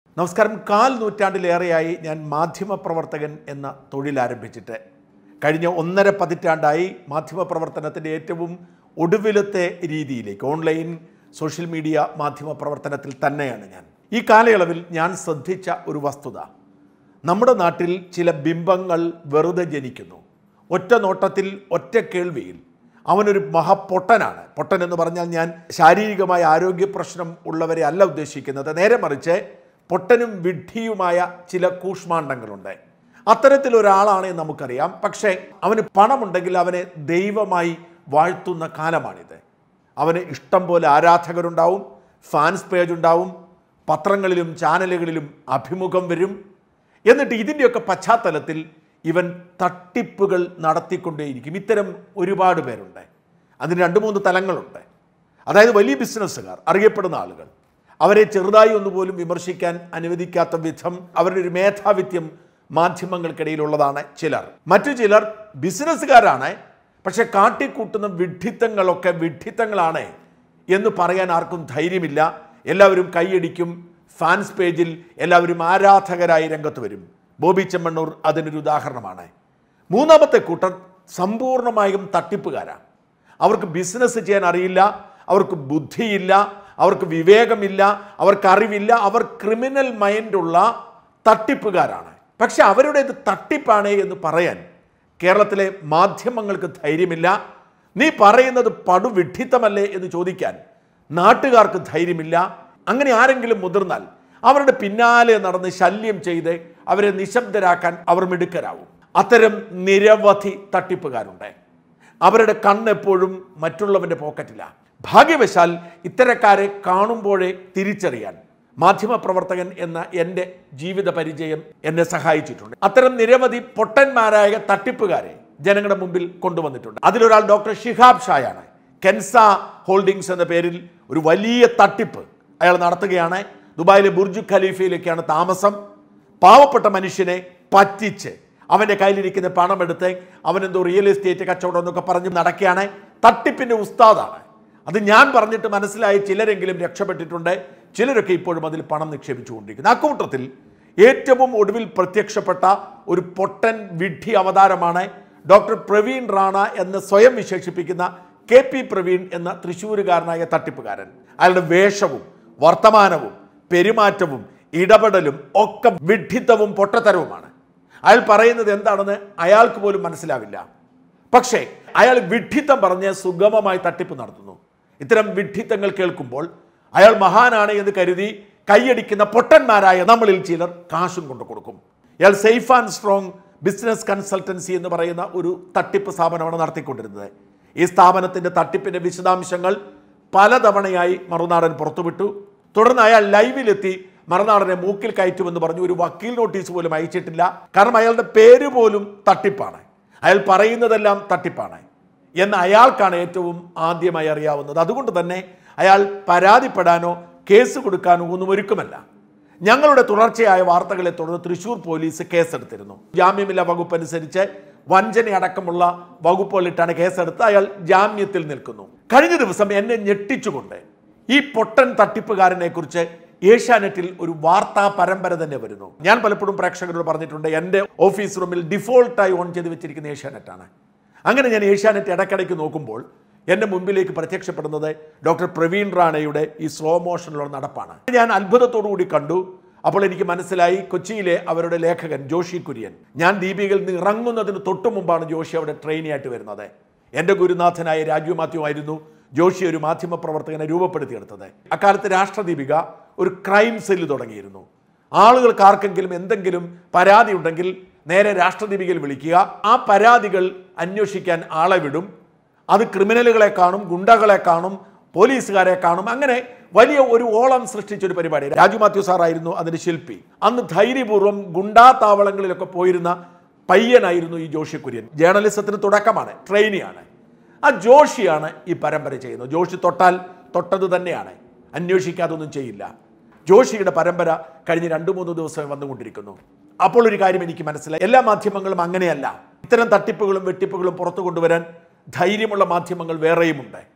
നമസ്കാരം കാൽ നൂറ്റാണ്ടിലേറെയായി ഞാൻ മാധ്യമപ്രവർത്തകൻ എന്ന തൊഴിൽ ആരംഭിച്ചിട്ട് കഴിഞ്ഞ ഒന്നര പതിറ്റാണ്ടായി മാധ്യമപ്രവർത്തനത്തിൻ്റെ ഏറ്റവും ഒടുവിലത്തെ രീതിയിലേക്ക് ഓൺലൈൻ സോഷ്യൽ മീഡിയ മാധ്യമപ്രവർത്തനത്തിൽ തന്നെയാണ് ഞാൻ ഈ കാലയളവിൽ ഞാൻ ശ്രദ്ധിച്ച ഒരു വസ്തുത നമ്മുടെ നാട്ടിൽ ചില ബിംബങ്ങൾ വെറുതെ ജനിക്കുന്നു ഒറ്റ നോട്ടത്തിൽ ഒറ്റ കേൾവിയിൽ അവനൊരു മഹാപൊട്ടനാണ് പൊട്ടൻ എന്ന് പറഞ്ഞാൽ ഞാൻ ശാരീരികമായ ആരോഗ്യ പ്രശ്നം ഉള്ളവരെ അല്ല ഉദ്ദേശിക്കുന്നത് നേരെ മറിച്ച് പൊട്ടനും വിഡ്ഢിയുമായ ചില കൂഷ്മാണ്ഡങ്ങളുണ്ട് അത്തരത്തിലൊരാളാണെന്ന് നമുക്കറിയാം പക്ഷേ അവന് പണമുണ്ടെങ്കിൽ അവനെ ദൈവമായി വാഴ്ത്തുന്ന കാലമാണിത് അവന് ഇഷ്ടം പോലെ ആരാധകരുണ്ടാവും ഫാൻസ് പേജ് ഉണ്ടാവും പത്രങ്ങളിലും ചാനലുകളിലും അഭിമുഖം വരും എന്നിട്ട് ഇതിൻ്റെയൊക്കെ പശ്ചാത്തലത്തിൽ ഇവൻ തട്ടിപ്പുകൾ നടത്തിക്കൊണ്ടേയിരിക്കും ഇത്തരം ഒരുപാട് പേരുണ്ട് അതിന് രണ്ട് മൂന്ന് തലങ്ങളുണ്ട് അതായത് വലിയ ബിസിനസ്സുകാർ അറിയപ്പെടുന്ന ആളുകൾ അവരെ ചെറുതായി ഒന്നുപോലും വിമർശിക്കാൻ അനുവദിക്കാത്ത വിധം അവരുടെ ഒരു മേധാവിത്യം മാധ്യമങ്ങൾക്കിടയിലുള്ളതാണ് ചിലർ മറ്റു ചിലർ ബിസിനസ്സുകാരാണ് പക്ഷെ കാട്ടിക്കൂട്ടുന്ന വിഡ്ഢിത്തങ്ങളൊക്കെ വിഡ്ഢിത്തങ്ങളാണ് എന്ന് പറയാൻ ആർക്കും ധൈര്യമില്ല എല്ലാവരും കൈയടിക്കും ഫാൻസ് പേജിൽ എല്ലാവരും ആരാധകരായി രംഗത്ത് വരും ബോബി ചെമ്മണ്ണൂർ അതിനൊരു ഉദാഹരണമാണ് മൂന്നാമത്തെ കൂട്ടർ സമ്പൂർണ്ണമായും തട്ടിപ്പുകാരാണ് അവർക്ക് ബിസിനസ് ചെയ്യാൻ അറിയില്ല അവർക്ക് ബുദ്ധിയില്ല അവർക്ക് വിവേകമില്ല അവർക്ക് അറിവില്ല അവർ ക്രിമിനൽ മൈൻഡുള്ള തട്ടിപ്പുകാരാണ് പക്ഷെ അവരുടേത് തട്ടിപ്പാണ് എന്ന് പറയാൻ കേരളത്തിലെ മാധ്യമങ്ങൾക്ക് ധൈര്യമില്ല നീ പറയുന്നത് പടുവിഡ്ഢിത്തമല്ലേ എന്ന് ചോദിക്കാൻ നാട്ടുകാർക്ക് ധൈര്യമില്ല അങ്ങനെ ആരെങ്കിലും മുതിർന്നാൽ അവരുടെ പിന്നാലെ നടന്ന് ശല്യം ചെയ്ത് അവരെ നിശബ്ദരാക്കാൻ അവർ മിടുക്കരാവും അത്തരം നിരവധി തട്ടിപ്പുകാരുണ്ട് അവരുടെ കണ്ണെപ്പോഴും മറ്റുള്ളവൻ്റെ പോക്കറ്റില്ല ഭാഗ്യവശാൽ ഇത്തരക്കാരെ കാണുമ്പോഴേ തിരിച്ചറിയാൻ മാധ്യമപ്രവർത്തകൻ എന്ന എൻ്റെ ജീവിത പരിചയം എന്നെ സഹായിച്ചിട്ടുണ്ട് അത്തരം നിരവധി പൊട്ടന്മാരായ തട്ടിപ്പുകാരെ ജനങ്ങളുടെ മുമ്പിൽ കൊണ്ടുവന്നിട്ടുണ്ട് അതിലൊരാൾ ഡോക്ടർ ഷിഹാബ് ഷായാണ് കെൻസ ഹോൾഡിങ്സ് എന്ന പേരിൽ ഒരു വലിയ തട്ടിപ്പ് അയാൾ നടത്തുകയാണ് ദുബായിലെ ബുർജ് ഖലീഫയിലേക്കാണ് താമസം പാവപ്പെട്ട മനുഷ്യനെ പറ്റിച്ച് അവൻ്റെ കയ്യിലിരിക്കുന്ന പണമെടുത്ത് അവനെന്തോ റിയൽ എസ്റ്റേറ്റ് കച്ചവടം എന്നൊക്കെ പറഞ്ഞ് നടക്കുകയാണ് തട്ടിപ്പിൻ്റെ ഉസ്താദാണ് അത് ഞാൻ പറഞ്ഞിട്ട് മനസ്സിലായി ചിലരെങ്കിലും രക്ഷപ്പെട്ടിട്ടുണ്ട് ചിലരൊക്കെ ഇപ്പോഴും അതിൽ പണം നിക്ഷേപിച്ചുകൊണ്ടിരിക്കുന്നു അക്കൂട്ടത്തിൽ ഏറ്റവും ഒടുവിൽ പ്രത്യക്ഷപ്പെട്ട ഒരു പൊട്ടൻ വിഡ്ഢി അവതാരമാണ് ഡോക്ടർ പ്രവീൺ റാണ എന്ന് സ്വയം വിശേഷിപ്പിക്കുന്ന കെ പി പ്രവീൺ എന്ന തൃശ്ശൂരുകാരനായ തട്ടിപ്പുകാരൻ അയാളുടെ വേഷവും വർത്തമാനവും പെരുമാറ്റവും ഇടപെടലും ഒക്കെ വിഡ്ഢിത്തവും പൊട്ടത്തരവുമാണ് അയാൾ പറയുന്നത് എന്താണെന്ന് അയാൾക്ക് പോലും മനസ്സിലാവില്ല പക്ഷേ അയാൾ വിഡ്ഢിത്തം പറഞ്ഞ് സുഗമമായി തട്ടിപ്പ് നടത്തുന്നു ഇത്തരം വിഡ്ഢിത്തങ്ങൾ കേൾക്കുമ്പോൾ അയാൾ മഹാനാണ് എന്ന് കരുതി കൈയടിക്കുന്ന പൊട്ടന്മാരായ നമ്മളിൽ ചിലർ കാശും കൊണ്ടു കൊടുക്കും അയാൾ safe and strong business consultancy എന്ന് പറയുന്ന ഒരു തട്ടിപ്പ് സ്ഥാപനമാണ് നടത്തിക്കൊണ്ടിരുന്നത് ഈ സ്ഥാപനത്തിന്റെ തട്ടിപ്പിന്റെ വിശദാംശങ്ങൾ പലതവണയായി മറുനാടൻ പുറത്തുവിട്ടു തുടർന്ന് അയാൾ ലൈവിലെത്തി മറുനാടനെ മൂക്കിൽ കയറ്റുമെന്ന് പറഞ്ഞു ഒരു വക്കീൽ നോട്ടീസ് പോലും അയച്ചിട്ടില്ല കാരണം അയാളുടെ പേര് പോലും തട്ടിപ്പാണ് അയാൾ പറയുന്നതെല്ലാം തട്ടിപ്പാണ് എന്ന് അയാൾക്കാണ് ഏറ്റവും ആദ്യമായി അറിയാവുന്നത് അതുകൊണ്ട് തന്നെ അയാൾ പരാതിപ്പെടാനോ കേസ് കൊടുക്കാനോ ഒന്നും ഒരുക്കുമല്ല ഞങ്ങളുടെ തുടർച്ചയായ വാർത്തകളെ തുടർന്ന് തൃശൂർ പോലീസ് കേസെടുത്തിരുന്നു ജാമ്യമില്ല വകുപ്പ് അനുസരിച്ച് വഞ്ചനയടക്കമുള്ള വകുപ്പുകളിട്ടാണ് കേസെടുത്ത് അയാൾ ജാമ്യത്തിൽ നിൽക്കുന്നു കഴിഞ്ഞ ദിവസം എന്നെ ഞെട്ടിച്ചുകൊണ്ട് ഈ പൊട്ടൻ തട്ടിപ്പുകാരനെ കുറിച്ച് ഏഷ്യാനെറ്റിൽ ഒരു വാർത്താ പരമ്പര തന്നെ വരുന്നു ഞാൻ പലപ്പോഴും പ്രേക്ഷകരോട് പറഞ്ഞിട്ടുണ്ട് എൻ്റെ ഓഫീസ് റൂമിൽ ഡിഫോൾട്ടായി ഓൺ ചെയ്ത് വെച്ചിരിക്കുന്ന ഏഷ്യാനെറ്റാണ് അങ്ങനെ ഞാൻ ഏഷ്യാനെറ്റ് ഇടയ്ക്കിടയ്ക്ക് നോക്കുമ്പോൾ എൻ്റെ മുമ്പിലേക്ക് പ്രത്യക്ഷപ്പെടുന്നത് ഡോക്ടർ പ്രവീൺ റാണയുടെ ഈ സ്ലോ മോഷനിലുള്ള നടപ്പാണ് ഞാൻ അത്ഭുതത്തോടു കൂടി കണ്ടു അപ്പോൾ എനിക്ക് മനസ്സിലായി കൊച്ചിയിലെ അവരുടെ ലേഖകൻ ജോഷി കുര്യൻ ഞാൻ ദീപികയിൽ നിന്ന് ഇറങ്ങുന്നതിന് തൊട്ടു മുമ്പാണ് ജോഷി അവിടെ ട്രെയിനിയായിട്ട് വരുന്നത് എൻ്റെ ഗുരുനാഥനായ രാജു മാത്യു ആയിരുന്നു ജോഷി ഒരു മാധ്യമ പ്രവർത്തകനെ രൂപപ്പെടുത്തിയെടുത്തത് അക്കാലത്ത് രാഷ്ട്രദീപിക ഒരു ക്രൈം സെല്ല് തുടങ്ങിയിരുന്നു ആളുകൾക്ക് ആർക്കെങ്കിലും എന്തെങ്കിലും പരാതി ഉണ്ടെങ്കിൽ നേരെ രാഷ്ട്രദീപികയിൽ വിളിക്കുക ആ പരാതികൾ അന്വേഷിക്കാൻ ആളെ വിടും അത് ക്രിമിനലുകളെ കാണും ഗുണ്ടകളെ കാണും പോലീസുകാരെ കാണും അങ്ങനെ വലിയ ഒരു ഓളം സൃഷ്ടിച്ച ഒരു പരിപാടി രാജു മാത്യു സാറായിരുന്നു അതിന്റെ ശില്പി അന്ന് ധൈര്യപൂർവ്വം ഗുണ്ടാ താവളങ്ങളിലൊക്കെ പോയിരുന്ന പയ്യനായിരുന്നു ഈ ജോഷി കുര്യൻ ജേർണലിസത്തിന് തുടക്കമാണ് ട്രെയിനിയാണ് ആ ജോഷിയാണ് ഈ പരമ്പര ചെയ്യുന്നത് ജോഷി തൊട്ടാൽ തൊട്ടത് തന്നെയാണ് അന്വേഷിക്കാതൊന്നും ചെയ്യില്ല ജോഷിയുടെ പരമ്പര കഴിഞ്ഞ് രണ്ട് മൂന്ന് ദിവസം വന്നുകൊണ്ടിരിക്കുന്നു അപ്പോൾ ഒരു കാര്യം എനിക്ക് മനസ്സിലായി എല്ലാ മാധ്യമങ്ങളും അങ്ങനെയല്ല ഇത്തരം തട്ടിപ്പുകളും വെട്ടിപ്പുകളും പുറത്തു കൊണ്ടുവരാൻ ധൈര്യമുള്ള മാധ്യമങ്ങൾ വേറെയുമുണ്ട്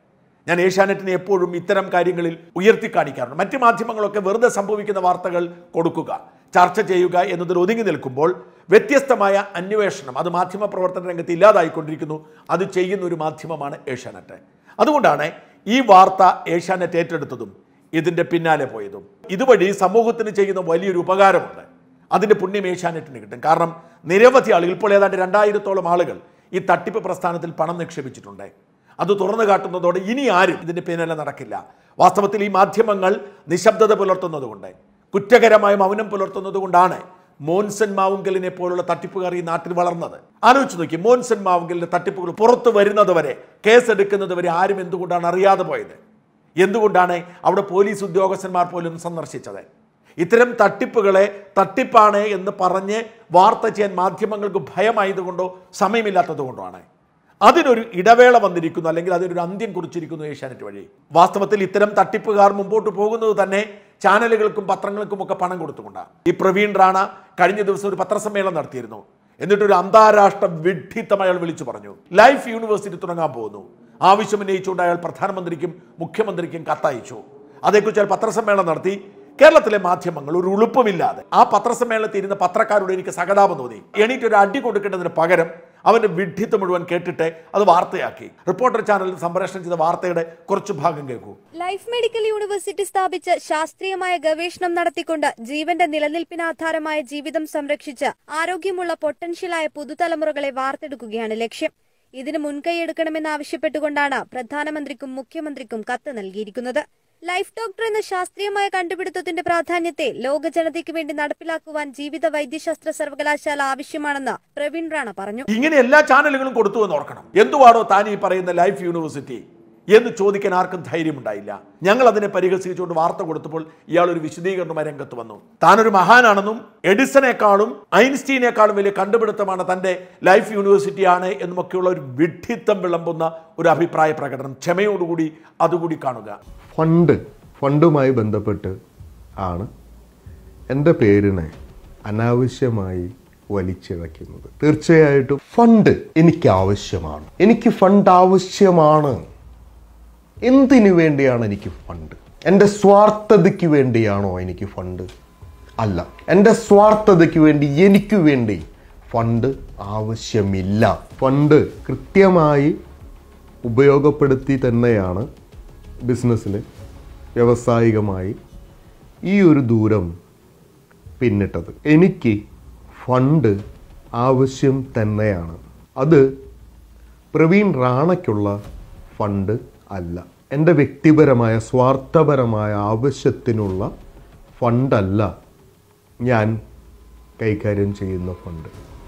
ഞാൻ ഏഷ്യാനെറ്റിനെ എപ്പോഴും ഇത്തരം കാര്യങ്ങളിൽ ഉയർത്തി കാണിക്കാറുണ്ട് മറ്റ് മാധ്യമങ്ങളൊക്കെ വെറുതെ സംഭവിക്കുന്ന വാർത്തകൾ കൊടുക്കുക ചർച്ച ചെയ്യുക എന്നതിൽ ഒതുങ്ങി നിൽക്കുമ്പോൾ വ്യത്യസ്തമായ അന്വേഷണം അത് മാധ്യമ പ്രവർത്തന രംഗത്ത് ഇല്ലാതായിക്കൊണ്ടിരിക്കുന്നു അത് ചെയ്യുന്ന ഒരു മാധ്യമമാണ് ഏഷ്യാനെറ്റ് അതുകൊണ്ടാണ് ഈ വാർത്ത ഏഷ്യാനെറ്റ് ഏറ്റെടുത്തതും ഇതിൻ്റെ പിന്നാലെ പോയതും ഇതുവഴി സമൂഹത്തിന് ചെയ്യുന്ന വലിയൊരു ഉപകാരമുണ്ട് അതിൻ്റെ പുണ്യം ഏഷ്യാനെറ്റിന് കിട്ടും കാരണം നിരവധി ആളുകൾ ഇപ്പോൾ ഏതാണ്ട് രണ്ടായിരത്തോളം ആളുകൾ ഈ തട്ടിപ്പ് പ്രസ്ഥാനത്തിൽ പണം നിക്ഷേപിച്ചിട്ടുണ്ട് അത് തുറന്നു കാട്ടുന്നതോടെ ഇനി ആരും ഇതിൻ്റെ പിന്നാലെ നടക്കില്ല വാസ്തവത്തിൽ ഈ മാധ്യമങ്ങൾ നിശബ്ദത പുലർത്തുന്നതുകൊണ്ട് കുറ്റകരമായ മൗനം പുലർത്തുന്നത് കൊണ്ടാണ് മോൻസൻ മാവുങ്കലിനെ പോലുള്ള തട്ടിപ്പുകാർ ഈ നാട്ടിൽ വളർന്നത് ആലോചിച്ച് നോക്കി മോൻസൻ മാവുങ്കലിന്റെ തട്ടിപ്പുകൾ പുറത്തു വരുന്നത് വരെ കേസെടുക്കുന്നത് വരെ ആരും എന്തുകൊണ്ടാണ് അറിയാതെ പോയത് എന്തുകൊണ്ടാണ് അവിടെ പോലീസ് ഉദ്യോഗസ്ഥന്മാർ പോലും സന്ദർശിച്ചത് ഇത്തരം തട്ടിപ്പുകളെ തട്ടിപ്പാണ് എന്ന് പറഞ്ഞ് വാർത്ത ചെയ്യാൻ മാധ്യമങ്ങൾക്ക് ഭയമായതുകൊണ്ടോ സമയമില്ലാത്തതുകൊണ്ടാണ് അതിനൊരു ഇടവേള വന്നിരിക്കുന്നു അല്ലെങ്കിൽ അതിനൊരു അന്ത്യം കുറിച്ചിരിക്കുന്നു ഏഷ്യാനെറ്റ് വഴി വാസ്തവത്തിൽ ഇത്തരം തട്ടിപ്പുകാർ മുമ്പോട്ട് പോകുന്നത് തന്നെ ചാനലുകൾക്കും പത്രങ്ങൾക്കും ഒക്കെ പണം കൊടുത്തുകൊണ്ടാണ് ഈ പ്രവീൺ റാണ കഴിഞ്ഞ ദിവസം ഒരു പത്രസമ്മേളനം നടത്തിയിരുന്നു എന്നിട്ട് ഒരു അന്താരാഷ്ട്ര വിഡ്ഢിത്തം അയാൾ വിളിച്ചു പറഞ്ഞു ലൈഫ് യൂണിവേഴ്സിറ്റി തുടങ്ങാൻ പോകുന്നു ആവശ്യം ഉന്നയിച്ചുകൊണ്ട് അയാൾ പ്രധാനമന്ത്രിക്കും മുഖ്യമന്ത്രിക്കും കത്തയച്ചു അതേക്കുറിച്ച് അയാൾ പത്രസമ്മേളനം നടത്തി കേരളത്തിലെ മാധ്യമങ്ങൾ ഒരു ഉളുപ്പമില്ലാതെ ആ പത്രസമ്മേളനത്തിൽ ഇരുന്ന പത്രക്കാരോട് എനിക്ക് സഹതാപം തോന്നി എണീറ്റ് ഒരു അടി കൊടുക്കേണ്ടതിന് പകരം അവന്റെ വിഡ്ഢിത്തം മുഴുവൻ കേട്ടിട്ട് അത് വാർത്തയാക്കി റിപ്പോർട്ടർ ചാനലിൽ സംപ്രേഷണം ചെയ്ത വാർത്തയുടെ കുറച്ച് ഭാഗം കേൾക്കൂ ലൈഫ് മെഡിക്കൽ യൂണിവേഴ്സിറ്റി സ്ഥാപിച്ച് ശാസ്ത്രീയമായ ഗവേഷണം നടത്തിക്കൊണ്ട് ജീവന്റെ നിലനിൽപ്പിന് ആധാരമായ ജീവിതം സംരക്ഷിച്ച് ആരോഗ്യമുള്ള പൊട്ടൻഷ്യലായ പുതുതലമുറകളെ വാർത്തെടുക്കുകയാണ് ലക്ഷ്യം ഇതിന് മുൻകൈയെടുക്കണമെന്ന് ആവശ്യപ്പെട്ടുകൊണ്ടാണ് പ്രധാനമന്ത്രിക്കും മുഖ്യമന്ത്രിക്കും കത്ത് നൽകിയിരിക്കുന്നത് ലൈഫ് ഡോക്ടർ എന്ന ശാസ്ത്രീയമായ കണ്ടുപിടുത്തത്തിന്റെ പ്രാധാന്യത്തെ ലോക ജനതയ്ക്ക് വേണ്ടി നടപ്പിലാക്കുവാൻ ജീവിത വൈദ്യശാസ്ത്ര സർവകലാശാല ആവശ്യമാണെന്ന് പ്രവീൺ റാണ പറഞ്ഞു ഇങ്ങനെ എല്ലാ ചാനലുകളും കൊടുത്തു എന്ന് ഓർക്കണം എന്തുവാടോ താൻ ഈ പറയുന്ന ലൈഫ് യൂണിവേഴ്സിറ്റി എന്ന് ചോദിക്കാൻ ആർക്കും ധൈര്യമുണ്ടായില്ല ഞങ്ങൾ അതിനെ പരിഹസിച്ചുകൊണ്ട് വാർത്ത കൊടുത്തപ്പോൾ ഇയാൾ ഒരു വിശദീകരണമായി രംഗത്ത് വന്നു താനൊരു മഹാനാണെന്നും എഡിസണേക്കാളും ഐൻസ്റ്റീനേക്കാളും വലിയ കണ്ടുപിടുത്തമാണ് തന്റെ ലൈഫ് യൂണിവേഴ്സിറ്റിയാണ് എന്നുമൊക്കെയുള്ള ഒരു വിഡ്ഢിത്തം വിളമ്പുന്ന ഒരു അഭിപ്രായ പ്രകടനം ക്ഷമയോടുകൂടി അതുകൂടി കാണുക ഫണ്ട് ഫണ്ടുമായി ബന്ധപ്പെട്ട് ആണ് എൻ്റെ പേരിനെ അനാവശ്യമായി വലിച്ചിഴക്കുന്നത് തീർച്ചയായിട്ടും ഫണ്ട് എനിക്ക് ആവശ്യമാണ് എനിക്ക് ഫണ്ട് ആവശ്യമാണ് എന്തിനു വേണ്ടിയാണ് എനിക്ക് ഫണ്ട് എൻ്റെ സ്വാർത്ഥതയ്ക്ക് വേണ്ടിയാണോ എനിക്ക് ഫണ്ട് അല്ല എൻ്റെ സ്വാർത്ഥതയ്ക്ക് വേണ്ടി എനിക്ക് വേണ്ടി ഫണ്ട് ആവശ്യമില്ല ഫണ്ട് കൃത്യമായി ഉപയോഗപ്പെടുത്തി തന്നെയാണ് ബിസിനസ്സിൽ വ്യാവസായികമായി ഈ ഒരു ദൂരം പിന്നിട്ടത് എനിക്ക് ഫണ്ട് ആവശ്യം തന്നെയാണ് അത് പ്രവീൺ റാണയ്ക്കുള്ള ഫണ്ട് അല്ല എൻ്റെ വ്യക്തിപരമായ സ്വാർത്ഥപരമായ ആവശ്യത്തിനുള്ള ഫണ്ടല്ല ഞാൻ കൈകാര്യം ചെയ്യുന്ന ഫണ്ട്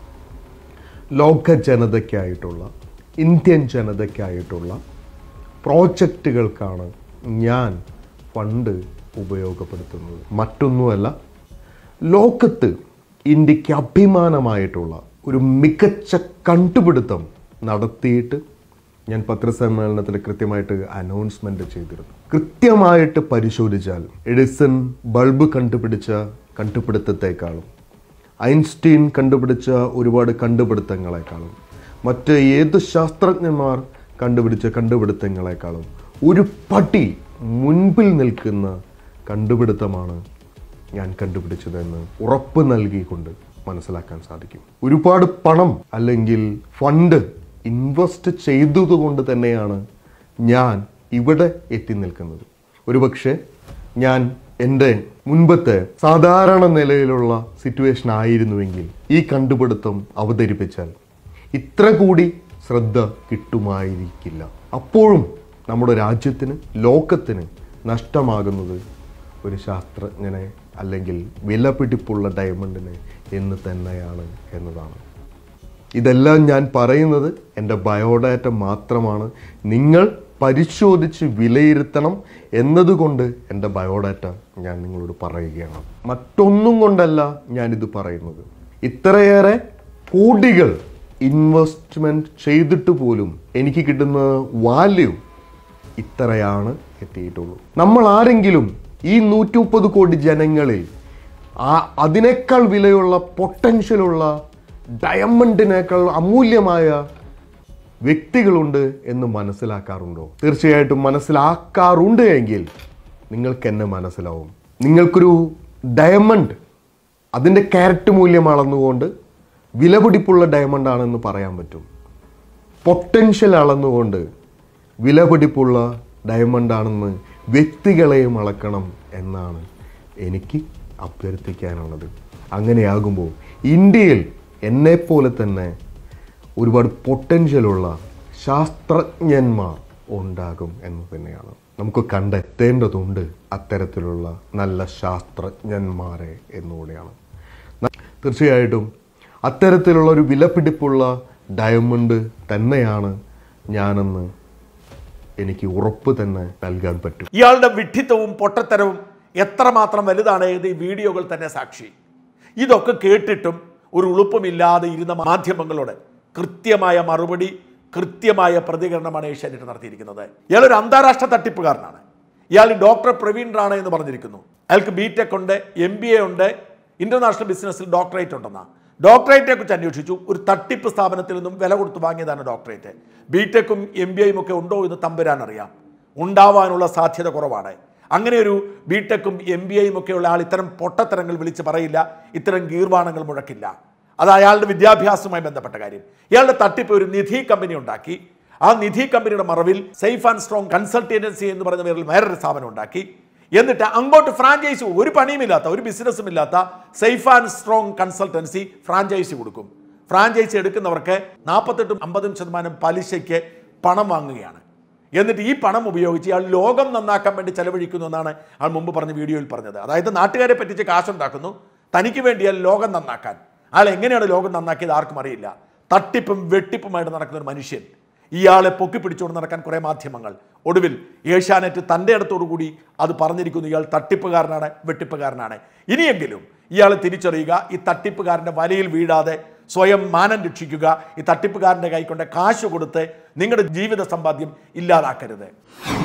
ലോക ജനതയ്ക്കായിട്ടുള്ള ഇന്ത്യൻ ജനതയ്ക്കായിട്ടുള്ള പ്രോജക്റ്റുകൾക്കാണ് ഞാൻ ഫണ്ട് ഉപയോഗപ്പെടുത്തുന്നത് മറ്റൊന്നുമല്ല ലോകത്ത് ഇന്ത്യക്ക് അഭിമാനമായിട്ടുള്ള ഒരു മികച്ച കണ്ടുപിടുത്തം നടത്തിയിട്ട് ഞാൻ പത്രസമ്മേളനത്തിൽ കൃത്യമായിട്ട് അനൗൺസ്മെന്റ് ചെയ്തിരുന്നു കൃത്യമായിട്ട് പരിശോധിച്ചാൽ എഡിസൺ ബൾബ് കണ്ടുപിടിച്ച കണ്ടുപിടുത്തത്തെക്കാളും ഐൻസ്റ്റീൻ കണ്ടുപിടിച്ച ഒരുപാട് കണ്ടുപിടുത്തങ്ങളെക്കാളും മറ്റ് ഏത് ശാസ്ത്രജ്ഞന്മാർ കണ്ടുപിടിച്ച കണ്ടുപിടുത്തങ്ങളെക്കാളും ഒരു പടി മുൻപിൽ നിൽക്കുന്ന കണ്ടുപിടുത്തമാണ് ഞാൻ കണ്ടുപിടിച്ചതെന്ന് ഉറപ്പ് നൽകിക്കൊണ്ട് മനസ്സിലാക്കാൻ സാധിക്കും ഒരുപാട് പണം അല്ലെങ്കിൽ ഫണ്ട് ഇൻവെസ്റ്റ് ചെയ്തതുകൊണ്ട് തന്നെയാണ് ഞാൻ ഇവിടെ എത്തി നിൽക്കുന്നത് ഒരുപക്ഷെ ഞാൻ എൻ്റെ മുൻപത്തെ സാധാരണ നിലയിലുള്ള സിറ്റുവേഷൻ ആയിരുന്നുവെങ്കിൽ ഈ കണ്ടുപിടുത്തം അവതരിപ്പിച്ചാൽ ഇത്ര കൂടി ശ്രദ്ധ കിട്ടുമായിരിക്കില്ല അപ്പോഴും നമ്മുടെ രാജ്യത്തിന് ലോകത്തിന് നഷ്ടമാകുന്നത് ഒരു ശാസ്ത്രജ്ഞനെ അല്ലെങ്കിൽ വിലപിടിപ്പുള്ള ഡയമണ്ടിനെ എന്ന് തന്നെയാണ് എന്നതാണ് ഇതെല്ലാം ഞാൻ പറയുന്നത് എൻ്റെ ബയോഡാറ്റ മാത്രമാണ് നിങ്ങൾ പരിശോധിച്ച് വിലയിരുത്തണം എന്നതുകൊണ്ട് എൻ്റെ ബയോഡാറ്റ ഞാൻ നിങ്ങളോട് പറയുകയാണ് മറ്റൊന്നും കൊണ്ടല്ല ഞാനിത് പറയുന്നത് ഇത്രയേറെ കോടികൾ ഇൻവെസ്റ്റ്മെൻറ്റ് ചെയ്തിട്ട് പോലും എനിക്ക് കിട്ടുന്ന വാല്യൂ ഇത്രയാണ് എത്തിയിട്ടുള്ളൂ നമ്മൾ ആരെങ്കിലും ഈ നൂറ്റി മുപ്പത് കോടി ജനങ്ങളിൽ ആ അതിനേക്കാൾ വിലയുള്ള പൊട്ടൻഷ്യലുള്ള ഡയമണ്ടിനേക്കാൾ അമൂല്യമായ വ്യക്തികളുണ്ട് എന്ന് മനസ്സിലാക്കാറുണ്ടോ തീർച്ചയായിട്ടും മനസ്സിലാക്കാറുണ്ട് എങ്കിൽ നിങ്ങൾക്ക് എന്നെ മനസ്സിലാവും നിങ്ങൾക്കൊരു ഡയമണ്ട് അതിൻ്റെ ക്യാരറ്റ് മൂല്യം അളന്നുകൊണ്ട് വിലപിടിപ്പുള്ള ഡയമണ്ട് ആണെന്ന് പറയാൻ പറ്റും പൊട്ടൻഷ്യൽ അളന്നുകൊണ്ട് വിലപിടിപ്പുള്ള ഡയമണ്ട് ആണെന്ന് വ്യക്തികളെയും അളക്കണം എന്നാണ് എനിക്ക് അഭ്യർത്ഥിക്കാനുള്ളത് അങ്ങനെയാകുമ്പോൾ ഇന്ത്യയിൽ എന്നെപ്പോലെ തന്നെ ഒരുപാട് പൊട്ടൻഷ്യലുള്ള ശാസ്ത്രജ്ഞന്മാർ ഉണ്ടാകും എന്ന് തന്നെയാണ് നമുക്ക് കണ്ടെത്തേണ്ടതുണ്ട് അത്തരത്തിലുള്ള നല്ല ശാസ്ത്രജ്ഞന്മാരെ എന്നുകൂടെയാണ് ന- തീർച്ചയായിട്ടും അത്തരത്തിലുള്ള ഒരു വിലപിടിപ്പുള്ള ഡയമണ്ട് തന്നെയാണ് ഞാനെന്ന് എനിക്ക് ഉറപ്പ് തന്നെ നൽകാൻ പറ്റും ഇയാളുടെ വിഡ്ഢിത്തവും പൊട്ടത്തരവും എത്രമാത്രം വലുതാണ് ഇത് ഈ വീഡിയോകൾ തന്നെ സാക്ഷി ഇതൊക്കെ കേട്ടിട്ടും ഒരു ഉളുപ്പമില്ലാതെ ഇരുന്ന മാധ്യമങ്ങളോട് കൃത്യമായ മറുപടി കൃത്യമായ പ്രതികരണമാണ് ഏഷ്യാനെറ്റ് നടത്തിയിരിക്കുന്നത് ഇയാൾ ഒരു അന്താരാഷ്ട്ര തട്ടിപ്പുകാരനാണ് ഇയാൾ ഡോക്ടർ പ്രവീൺ റാണ എന്ന് പറഞ്ഞിരിക്കുന്നു അയാൾക്ക് ബി ടെക് ഉണ്ട് എം ബി എ ഉണ്ട് ഇന്റർനാഷണൽ ബിസിനസ്സിൽ ഡോക്ടറേറ്റ് ഉണ്ടെന്നാ ഡോക്ടറേറ്റിനെ കുറിച്ച് അന്വേഷിച്ചു ഒരു തട്ടിപ്പ് സ്ഥാപനത്തിൽ നിന്നും വില കൊടുത്ത് വാങ്ങിയതാണ് ഡോക്ടറേറ്റ് ബി ടെക്കും എം ബി ഐയും ഒക്കെ ഉണ്ടോ എന്ന് തമ്പുരാൻ അറിയാം ഉണ്ടാവാനുള്ള സാധ്യത കുറവാണ് അങ്ങനെ ഒരു ബി ടെക്കും എം ബി ഐയും ഒക്കെ ഉള്ള ആൾ ഇത്തരം പൊട്ടത്തരങ്ങൾ വിളിച്ച് പറയില്ല ഇത്തരം ഗീർവാണങ്ങൾ മുഴക്കില്ല അത് അയാളുടെ വിദ്യാഭ്യാസവുമായി ബന്ധപ്പെട്ട കാര്യം ഇയാളുടെ തട്ടിപ്പ് ഒരു നിധി കമ്പനി ഉണ്ടാക്കി ആ നിധി കമ്പനിയുടെ മറവിൽ സേഫ് ആൻഡ് സ്ട്രോങ് കൺസൾട്ടൻസി എന്ന് പറയുന്ന പേരിൽ വേറൊരു സ്ഥാപനം ഉണ്ടാക്കി എന്നിട്ട് അങ്ങോട്ട് ഫ്രാഞ്ചൈസി ഒരു പണിയുമില്ലാത്ത ഒരു ബിസിനസ്സും ഇല്ലാത്ത safe and strong consultancy franchise കൊടുക്കും ഫ്രാഞ്ചൈസി എടുക്കുന്നവർക്ക് നാൽപ്പത്തെട്ടും അമ്പതും ശതമാനം പലിശയ്ക്ക് പണം വാങ്ങുകയാണ് എന്നിട്ട് ഈ പണം ഉപയോഗിച്ച് ഇയാൾ ലോകം നന്നാക്കാൻ വേണ്ടി ചെലവഴിക്കുന്നു എന്നാണ് ആൾ മുമ്പ് പറഞ്ഞ വീഡിയോയിൽ പറഞ്ഞത് അതായത് നാട്ടുകാരെ പറ്റിച്ച് കാശുണ്ടാക്കുന്നു തനിക്ക് വേണ്ടിയാൽ ലോകം നന്നാക്കാൻ ആൾ എങ്ങനെയാണ് ലോകം നന്നാക്കിയത് ആർക്കും അറിയില്ല തട്ടിപ്പും വെട്ടിപ്പുമായിട്ട് നടക്കുന്ന ഒരു മനുഷ്യൻ ഇയാളെ പൊക്കി പിടിച്ചുകൊണ്ട് നടക്കാൻ കുറേ മാധ്യമങ്ങൾ ഒടുവിൽ ഏഷ്യാനെറ്റ് തൻ്റെ അടുത്തോടു കൂടി അത് പറഞ്ഞിരിക്കുന്നു ഇയാൾ തട്ടിപ്പുകാരനാണ് വെട്ടിപ്പുകാരനാണ് ഇനിയെങ്കിലും ഇയാളെ തിരിച്ചറിയുക ഈ തട്ടിപ്പുകാരൻ്റെ വലയിൽ വീഴാതെ സ്വയം മാനം രക്ഷിക്കുക ഈ തട്ടിപ്പുകാരൻ്റെ കൈക്കൊണ്ട് കാശ് കൊടുത്ത് നിങ്ങളുടെ ജീവിത സമ്പാദ്യം ഇല്ലാതാക്കരുത്